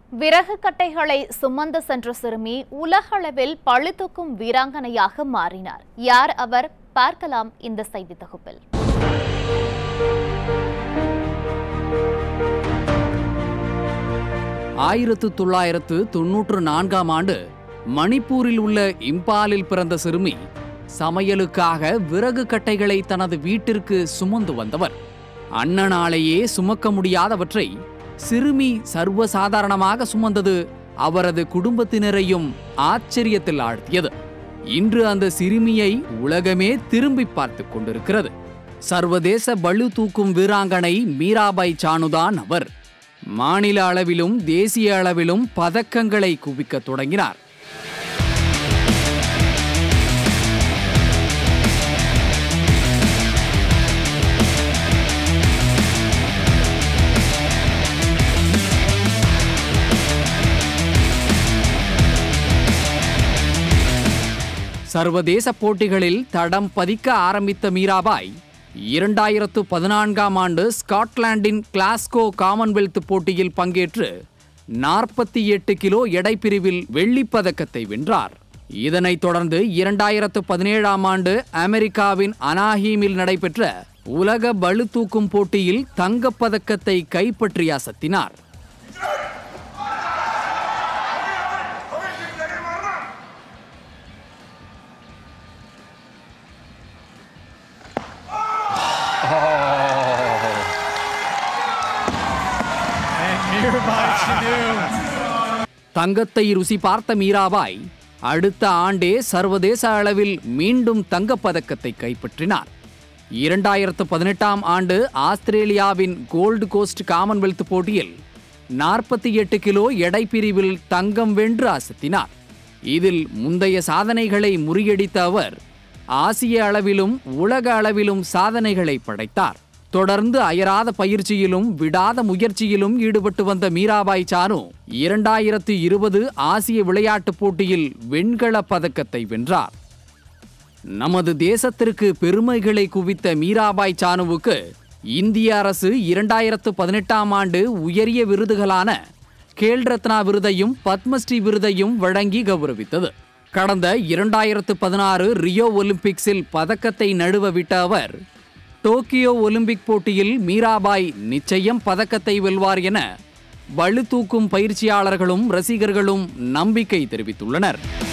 விறகு கட்டைகளை சுமந்து சென்ற சிறுமி உலகளவில் பழுதூக்கும் வீராங்கனையாக மாறினார் யார் அவர் பார்க்கலாம் இந்த செய்தி தொகுப்பில் ஆயிரத்து தொள்ளாயிரத்து தொன்னூற்று நான்காம் ஆண்டு மணிப்பூரில் உள்ள இம்பாலில் பிறந்த சிறுமி சமையலுக்காக விறகு கட்டைகளை தனது வீட்டிற்கு சுமந்து வந்தவர் அண்ணனாலேயே சுமக்க முடியாதவற்றை சிறுமி சர்வசாதாரணமாக சுமந்தது அவரது குடும்பத்தினரையும் ஆச்சரியத்தில் ஆழ்த்தியது இன்று அந்த சிறுமியை உலகமே திரும்பி பார்த்துக் கொண்டிருக்கிறது சர்வதேச பளு தூக்கும் வீராங்கனை மீராபாய் சானுதான் அவர் மாநில அளவிலும் தேசிய அளவிலும் பதக்கங்களை குவிக்கத் தொடங்கினார் சர்வதேச போட்டிகளில் தடம் பதிக்க ஆரம்பித்த மீராபாய் இரண்டாயிரத்து பதினான்காம் ஆண்டு ஸ்காட்லாந்தின் கிளாஸ்கோ காமன்வெல்த் போட்டியில் பங்கேற்று நாற்பத்தி எட்டு கிலோ எடை பிரிவில் வெள்ளிப் பதக்கத்தை வென்றார் இதனைத் தொடர்ந்து இரண்டாயிரத்து பதினேழாம் ஆண்டு அமெரிக்காவின் அனாஹீமில் நடைபெற்ற உலக பளு தூக்கும் போட்டியில் தங்கப் பதக்கத்தை கைப்பற்றி அசத்தினார் And Mirabai Chanu. தங்கத்தை ருசி பார்த்த மீராபாய் அடுத்த ஆண்டே சர்வதேச அளவில் மீண்டும் தங்கப் பதக்கத்தை கைப்பற்றினார் இரண்டாயிரத்து பதினெட்டாம் ஆண்டு ஆஸ்திரேலியாவின் கோல்டு கோஸ்ட் காமன்வெல்த் போட்டியில் நாற்பத்தி எட்டு கிலோ எடை பிரிவில் தங்கம் வென்று அசத்தினார் இதில் முந்தைய சாதனைகளை முறியடித்த அவர் ஆசிய அளவிலும் உலக அளவிலும் சாதனைகளை படைத்தார் தொடர்ந்து அயராத பயிற்சியிலும் விடாத முயற்சியிலும் ஈடுபட்டு வந்த மீராபாய் சானு இரண்டாயிரத்து இருபது ஆசிய விளையாட்டுப் போட்டியில் வெண்கலப் பதக்கத்தை வென்றார் நமது தேசத்திற்கு பெருமைகளை குவித்த மீராபாய் சானுவுக்கு இந்திய அரசு இரண்டாயிரத்து பதினெட்டாம் ஆண்டு உயரிய விருதுகளான கேல் ரத்னா விருதையும் பத்மஸ்ரீ விருதையும் வழங்கி கௌரவித்தது கடந்த இரண்டாயிரத்து பதினாறு ரியோ ஒலிம்பிக்ஸில் பதக்கத்தை நழுவ விட்ட அவர் டோக்கியோ ஒலிம்பிக் போட்டியில் மீராபாய் நிச்சயம் பதக்கத்தை வெல்வார் என பளு தூக்கும் பயிற்சியாளர்களும் ரசிகர்களும் நம்பிக்கை தெரிவித்துள்ளனர்